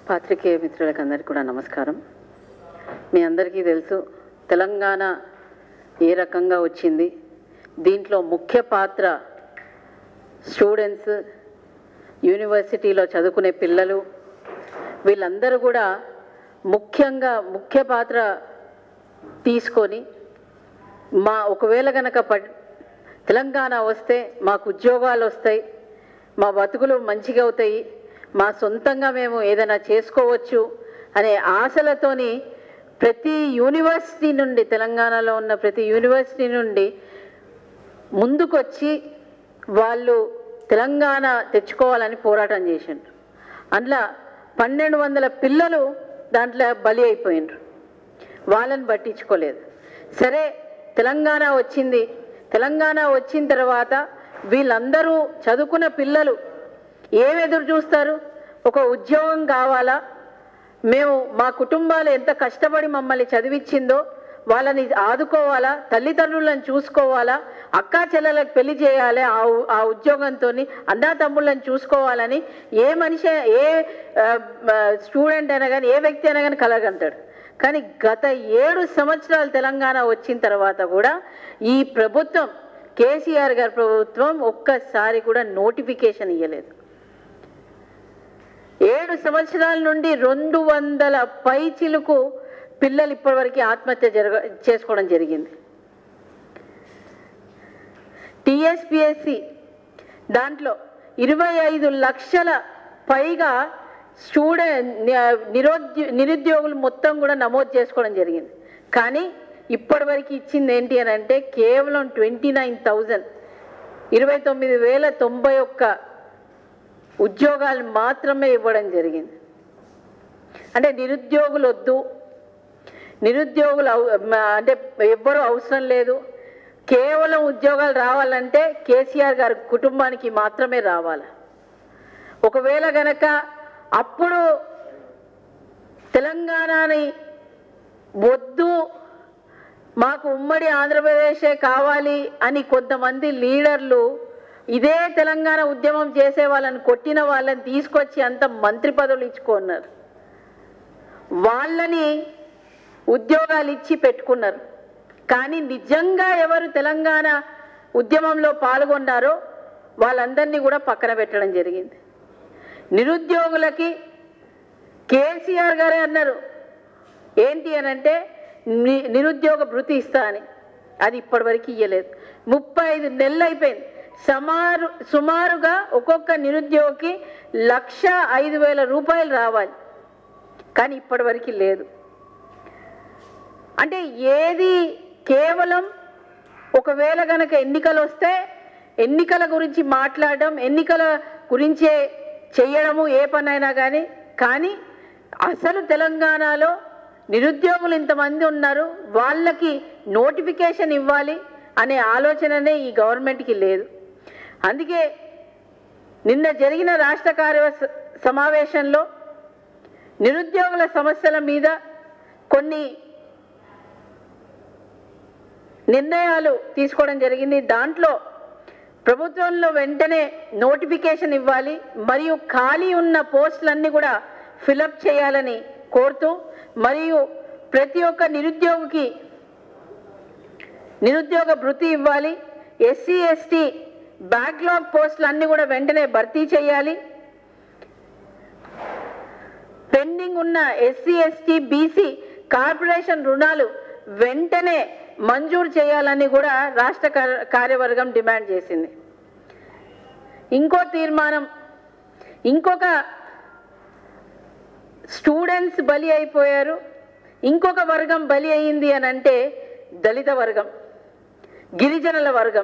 పాత్రికేయ మిత్రులకు అందరికీ కూడా నమస్కారం మీ అందరికీ తెలుసు తెలంగాణ ఏ రకంగా వచ్చింది దీంట్లో ముఖ్య పాత్ర స్టూడెంట్స్ యూనివర్సిటీలో చదువుకునే పిల్లలు వీళ్ళందరూ కూడా ముఖ్యంగా ముఖ్య పాత్ర తీసుకొని మా ఒకవేళ గనక ప తెలంగాణ వస్తే మాకు ఉద్యోగాలు వస్తాయి మా బతుకులు మంచిగా అవుతాయి మా సొంతంగా మేము ఏదైనా చేసుకోవచ్చు అనే ఆశలతోని ప్రతి యూనివర్సిటీ నుండి తెలంగాణలో ఉన్న ప్రతి యూనివర్సిటీ నుండి ముందుకొచ్చి వాళ్ళు తెలంగాణ తెచ్చుకోవాలని పోరాటం చేసిండ్రు అందులో పన్నెండు వందల పిల్లలు దాంట్లో బలి అయిపోయినరు వాళ్ళని పట్టించుకోలేదు సరే తెలంగాణ వచ్చింది తెలంగాణ వచ్చిన తర్వాత వీళ్ళందరూ చదువుకున్న పిల్లలు ఏం ఎదురు చూస్తారు ఒక ఉద్యోగం కావాలా మేము మా కుటుంబాలు ఎంత కష్టపడి మమ్మల్ని చదివించిందో వాళ్ళని ఆదుకోవాలా తల్లిదండ్రులను చూసుకోవాలా అక్కా చెల్లెలకు పెళ్లి చేయాలి ఆ ఉ- ఆ ఉద్యోగంతో అన్నా తమ్ముళ్ళని చూసుకోవాలని ఏ మనిషి ఏ స్టూడెంట్ అయినా కానీ ఏ వ్యక్తి అయినా కానీ కలగంటాడు కానీ గత ఏడు సంవత్సరాలు తెలంగాణ వచ్చిన తర్వాత కూడా ఈ ప్రభుత్వం కేసీఆర్ గారి ప్రభుత్వం ఒక్కసారి కూడా నోటిఫికేషన్ ఇవ్వలేదు ఏడు సంవత్సరాల నుండి రెండు వందల పైచిలకు పిల్లలు ఇప్పటివరకు ఆత్మహత్య జరగ చేసుకోవడం జరిగింది టిఎస్పిఎస్సి దాంట్లో ఇరవై ఐదు లక్షల పైగా స్టూడెంట్ నిరుద్యో నిరుద్యోగులు మొత్తం కూడా నమోదు చేసుకోవడం జరిగింది కానీ ఇప్పటివరకు ఇచ్చింది ఏంటి అని అంటే కేవలం ట్వంటీ నైన్ థౌజండ్ ఇరవై తొమ్మిది వేల తొంభై ఒక్క ఉద్యోగాలు మాత్రమే ఇవ్వడం జరిగింది అంటే నిరుద్యోగులు వద్దు నిరుద్యోగులు అవ- మ- అంటే ఎవ్వరూ అవసరం లేదు కేవలం ఉద్యోగాలు రావాలంటే కేసీఆర్ గారి కుటుంబానికి మాత్రమే రావాలి ఒకవేళ గనక అప్పుడు తెలంగాణని వద్దు మాకు ఉమ్మడి ఆంధ్రప్రదేశే కావాలి అని కొంతమంది లీడర్లు ఇదే తెలంగాణ ఉద్యమం చేసే వాళ్ళని కొట్టిన వాళ్ళని తీసుకొచ్చి అంత మంత్రి పదవులు ఇచ్చుకున్నారు వాళ్ళని ఉద్యోగాలు ఇచ్చి పెట్టుకున్నారు కానీ నిజంగా ఎవరు తెలంగాణ ఉద్యమంలో పాల్గొన్నారో వాళ్ళందరినీ కూడా పక్కన పెట్టడం జరిగింది నిరుద్యోగులకి కేసీఆర్ గారే అన్నారు ఏంటి అని అంటే ని- నిరుద్యోగ భృతి ఇస్తా అని అది ఇప్పటివరకు ఇయ్యలేదు ముప్పై ఐదు నెలలు అయిపోయింది సుమారు సుమారుగా ఒక్కొక్క నిరుద్యోగికి లక్ష ఐదు వేల రూపాయలు రావాలి కానీ ఇప్పటివరకు లేదు అంటే ఏది కేవలం ఒకవేళ గనక ఎన్నికలు వస్తే ఎన్నికల గురించి మాట్లాడడం ఎన్నికల గురించే చేయడము ఏ పనైనా కానీ కానీ అసలు తెలంగాణలో నిరుద్యోగులు ఇంతమంది ఉన్నారు వాళ్ళకి నోటిఫికేషన్ ఇవ్వాలి అనే ఆలోచననే ఈ గవర్నమెంట్కి లేదు అందుకే నిన్న జరిగిన రాష్ట్ర కార్య స- సమావేశంలో నిరుద్యోగుల సమస్యల మీద కొన్ని నిర్ణయాలు తీసుకోవడం జరిగింది దాంట్లో ప్రభుత్వంలో వెంటనే నోటిఫికేషన్ ఇవ్వాలి మరియు ఖాళీ ఉన్న పోస్టులన్నీ కూడా ఫిలప్ చేయాలని కోరుతూ మరియు ప్రతి ఒక్క నిరుద్యోగికి నిరుద్యోగ భృతి ఇవ్వాలి ఎస్సీ ఎస్టీ బ్యాక్లాగ్ పోస్టులు అన్నీ కూడా వెంటనే భర్తీ చేయాలి పెండింగ్ ఉన్న ఎస్సీ ఎస్టీ బీసీ కార్పొరేషన్ రుణాలు వెంటనే మంజూరు చేయాలని కూడా రాష్ట్ర కార్- కార్యవర్గం డిమాండ్ చేసింది ఇంకో తీర్మానం ఇంకొక స్టూడెంట్స్ బలి అయిపోయారు ఇంకొక వర్గం బలి అయింది అని అంటే దళిత వర్గం గిరిజనుల వర్గం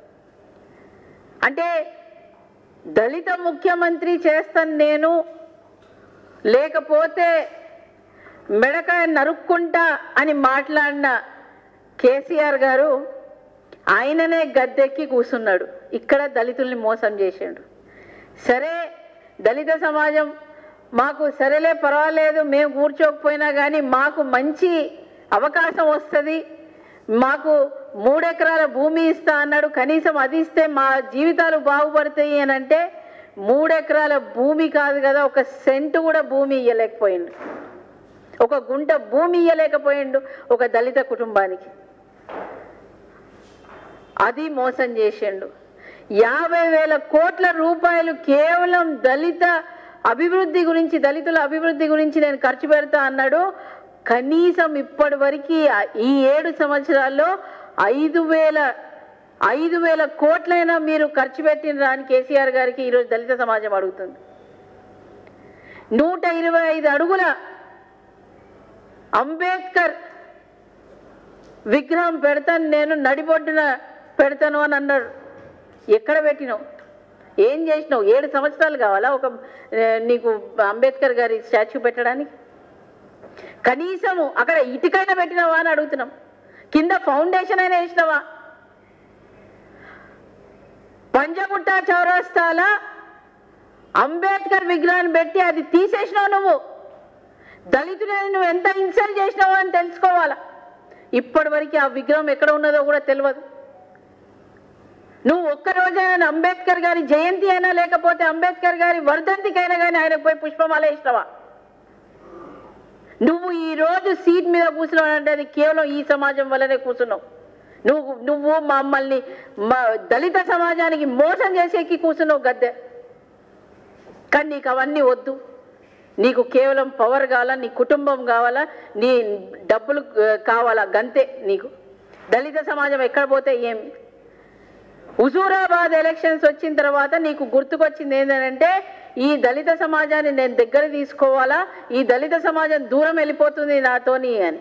అంటే దళిత ముఖ్యమంత్రి చేస్తాను నేను లేకపోతే మెడకాయ నరుక్కుంటా అని మాట్లాడిన కేసీఆర్ గారు ఆయననే గద్దెక్కి కూర్చున్నాడు ఇక్కడ దళితుల్ని మోసం చేసిండు సరే దళిత సమాజం మాకు సరేలే పర్వాలేదు మేము కూర్చోకపోయినా కానీ మాకు మంచి అవకాశం వస్తుంది మాకు మూడెకరాల భూమి ఇస్తా అన్నాడు కనీసం అది ఇస్తే మా జీవితాలు బాగుపడతాయి అని అంటే మూడు ఎకరాల భూమి కాదు కదా ఒక సెంటు కూడా భూమి ఇయ్యలేకపోయిండు ఒక గుంట భూమి ఇయ్యలేకపోయిండు ఒక దళిత కుటుంబానికి అది మోసం చేసిండు యాభై వేల కోట్ల రూపాయలు కేవలం దళిత అభివృద్ధి గురించి దళితుల అభివృద్ధి గురించి నేను ఖర్చు పెడతా అన్నాడు కనీసం ఇప్పటి వరకు ఈ ఏడు సంవత్సరాల్లో ఐదు వేల ఐదు వేల కోట్లైనా మీరు ఖర్చు పెట్టిన అని కేసీఆర్ గారికి ఈరోజు దళిత సమాజం అడుగుతుంది నూట ఇరవై ఐదు అడుగుల అంబేద్కర్ విగ్రహం పెడతాను నేను నడిబొడ్డున పెడతాను అని అన్నాడు ఎక్కడ పెట్టినావు ఏం చేసినావు ఏడు సంవత్సరాలు కావాలా ఒక ఏ, నీకు అంబేద్కర్ గారి స్టాచ్యూ పెట్టడానికి కనీసము అక్కడ ఇటుకైనా పెట్టినావా అని అడుగుతున్నాం కింద ఫౌండేషన్ అయినా వేసినావా పంజగుట్ట చౌరస్తాల అంబేద్కర్ విగ్రహాన్ని పెట్టి అది తీసేసినావు నువ్వు దళితులని నువ్వు ఎంత ఇన్సల్ట్ చేసినావో అని తెలుసుకోవాలా ఇప్పటి వరకు ఆ విగ్రహం ఎక్కడ ఉన్నదో కూడా తెలియదు నువ్వు ఒక్క రోజైనా అంబేద్కర్ గారి జయంతి అయినా లేకపోతే అంబేద్కర్ గారి వర్ధంతికైనా కానీ ఆయనకు పోయి పుష్పమాల వేసినావా నువ్వు ఈ రోజు సీట్ మీద కూర్చున్నావు అంటే అది కేవలం ఈ సమాజం వల్లనే కూర్చున్నావు నువ్వు నువ్వు మమ్మల్ని మా దళిత సమాజానికి మోసం చేసేకి కూర్చున్నావు గద్దె కానీ నీకు అవన్నీ వద్దు నీకు కేవలం పవర్ కావాలా నీ కుటుంబం కావాలా నీ డబ్బులు ఆ, కావాలా గంతే నీకు దళిత సమాజం ఎక్కడ పోతే ఏమి హుజూరాబాద్ ఎలక్షన్స్ వచ్చిన తర్వాత నీకు గుర్తుకొచ్చింది ఏంటంటే ఈ దళిత సమాజాన్ని నేను దగ్గర తీసుకోవాలా ఈ దళిత సమాజం దూరం వెళ్ళిపోతుంది నాతోని అని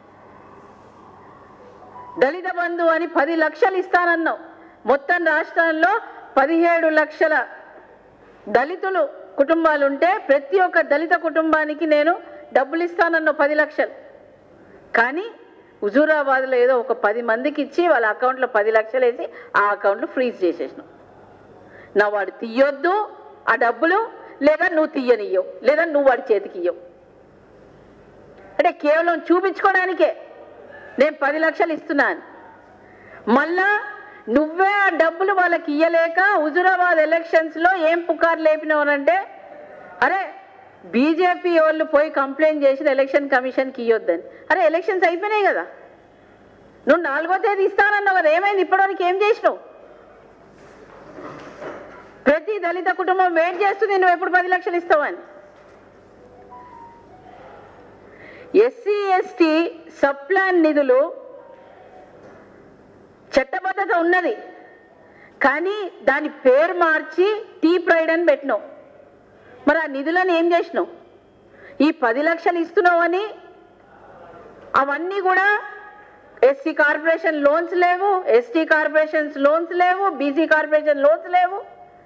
దళిత బంధు అని పది లక్షలు ఇస్తానన్నావు మొత్తం రాష్ట్రంలో పదిహేడు లక్షల దళితులు కుటుంబాలు ఉంటే ప్రతి ఒక్క దళిత కుటుంబానికి నేను డబ్బులు ఇస్తానన్నావు పది లక్షలు కానీ హుజూరాబాద్లో ఏదో ఒక పది మందికి ఇచ్చి వాళ్ళ అకౌంట్లో పది లక్షలు వేసి ఆ అకౌంట్లు ఫ్రీజ్ చేసేసినాం నా వాడు తీయొద్దు ఆ డబ్బులు లేదా నువ్వు తీయనియ్యవు లేదా నువ్వు వాడి చేతికి ఇయ్యవు అంటే కేవలం చూపించుకోవడానికే నేను పది లక్షలు ఇస్తున్నాను మళ్ళా నువ్వే ఆ డబ్బులు వాళ్ళకి ఇయ్యలేక హుజురాబాద్ ఎలక్షన్స్లో ఏం పుకారు లేపినవనంటే అరే బీజేపీ వాళ్ళు పోయి కంప్లైంట్ చేసిన ఎలక్షన్ కమిషన్కి ఇవ్వద్దని అరే ఎలక్షన్స్ అయిపోయినాయి కదా నువ్వు నాలుగో తేదీ ఇస్తానన్నావు కదా ఏమైంది ఇప్పటివరకు ఏం చేసినావు ప్రతి దళిత కుటుంబం వెయిట్ చేస్తుంది నువ్వు ఎప్పుడు పది లక్షలు ఇస్తావని ఎస్సీ ఎస్టీ సప్లాన్ నిధులు చట్టబద్ధత ఉన్నది కానీ దాని పేరు మార్చి టీ ప్రైడ్ అని పెట్టినావు మరి ఆ నిధులను ఏం చేసినావు ఈ పది లక్షలు ఇస్తున్నావని అవన్నీ కూడా ఎస్సీ కార్పొరేషన్ లోన్స్ లేవు ఎస్టీ కార్పొరేషన్స్ లోన్స్ లేవు బీసీ కార్పొరేషన్ లోన్స్ లేవు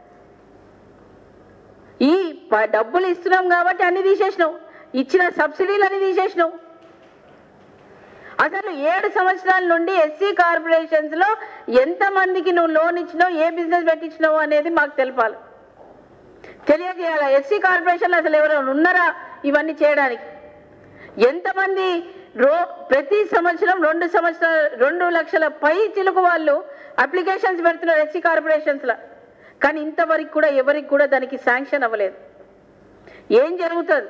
ఈ ప- డబ్బులు ఇస్తున్నాం కాబట్టి అన్ని తీసేసినావు ఇచ్చిన సబ్సిడీలు అన్ని తీసేసినావు అసలు ఏడు సంవత్సరాల నుండి ఎస్సీ కార్పొరేషన్స్ లో ఎంత మందికి నువ్వు లోన్ ఇచ్చినావు ఏ బిజినెస్ పెట్టించినావు అనేది మాకు తెలపాలి తెలియజేయాలి ఎస్సీ కార్పొరేషన్లో అసలు ఎవరైనా ఉన్నారా ఇవన్నీ చేయడానికి ఎంతమంది రో ప్రతి సంవత్సరం రెండు సంవత్సరాల రెండు లక్షల పై చిలుకు వాళ్ళు అప్లికేషన్స్ పెడుతున్నారు ఎస్సీ కార్పొరేషన్స్లో కానీ ఇంతవరకు కూడా ఎవరికి కూడా దానికి శాంక్షన్ అవ్వలేదు ఏం జరుగుతుంది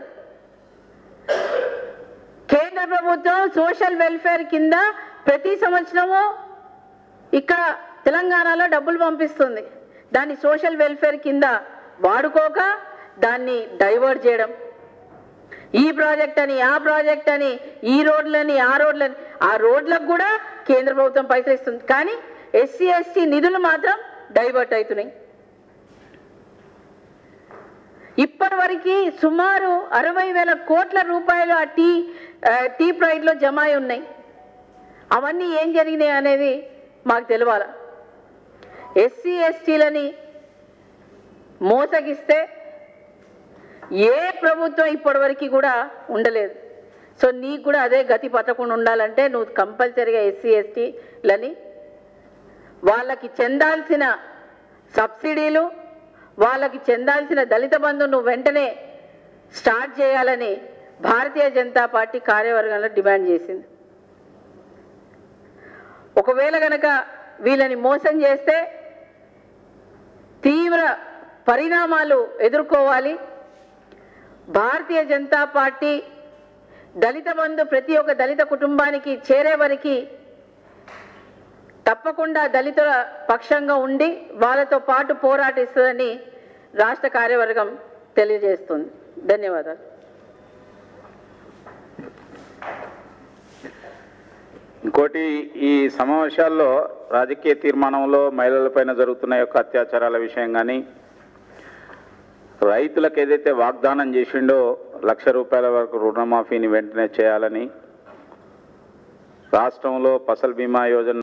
కేంద్ర ప్రభుత్వం సోషల్ వెల్ఫేర్ కింద ప్రతి సంవత్సరము ఇక్కడ తెలంగాణలో డబ్బులు పంపిస్తుంది దాన్ని సోషల్ వెల్ఫేర్ కింద వాడుకోక దాన్ని డైవర్ట్ చేయడం ఈ ప్రాజెక్ట్ అని ఆ ప్రాజెక్ట్ అని ఈ రోడ్లని ఆ రోడ్లని ఆ రోడ్లకు కూడా కేంద్ర ప్రభుత్వం పైసలు ఇస్తుంది కానీ ఎస్సీ ఎస్టీ నిధులు మాత్రం డైవర్ట్ అవుతున్నాయి ఇప్పటి వరకు సుమారు అరవై వేల కోట్ల రూపాయలు ఆ టీ ఆ, టీ ప్రైడ్లో జమ అయి ఉన్నాయి అవన్నీ ఏం జరిగినాయి అనేది మాకు తెలియాల ఎస్సీ ఎస్టీలని మోసగిస్తే ఏ ప్రభుత్వం ఇప్పటివరకు కూడా ఉండలేదు సో నీకు కూడా అదే గతి పట్టకుండా ఉండాలంటే నువ్వు కంపల్సరీగా ఎస్సీ ఎస్టీలని వాళ్ళకి చెందాల్సిన సబ్సిడీలు వాళ్ళకి చెందాల్సిన దళిత బంధు నువ్వు వెంటనే స్టార్ట్ చేయాలని భారతీయ జనతా పార్టీ కార్యవర్గంలో డిమాండ్ చేసింది ఒకవేళ గనక వీళ్ళని మోసం చేస్తే తీవ్ర పరిణామాలు ఎదుర్కోవాలి భారతీయ జనతా పార్టీ దళిత బంధు ప్రతి ఒక్క దళిత కుటుంబానికి చేరే వరకు తప్పకుండా దళితుల పక్షంగా ఉండి వాళ్ళతో పాటు పోరాటిస్తుందని రాష్ట్ర కార్యవర్గం తెలియజేస్తుంది ధన్యవాదాలు ఇంకోటి ఈ సమావేశాల్లో రాజకీయ తీర్మానంలో మహిళలపైన జరుగుతున్న యొక్క అత్యాచారాల విషయం కానీ రైతులకు ఏదైతే వాగ్దానం చేసిండో లక్ష రూపాయల వరకు రుణమాఫీని వెంటనే చేయాలని రాష్ట్రంలో ఫసల్ బీమా యోజన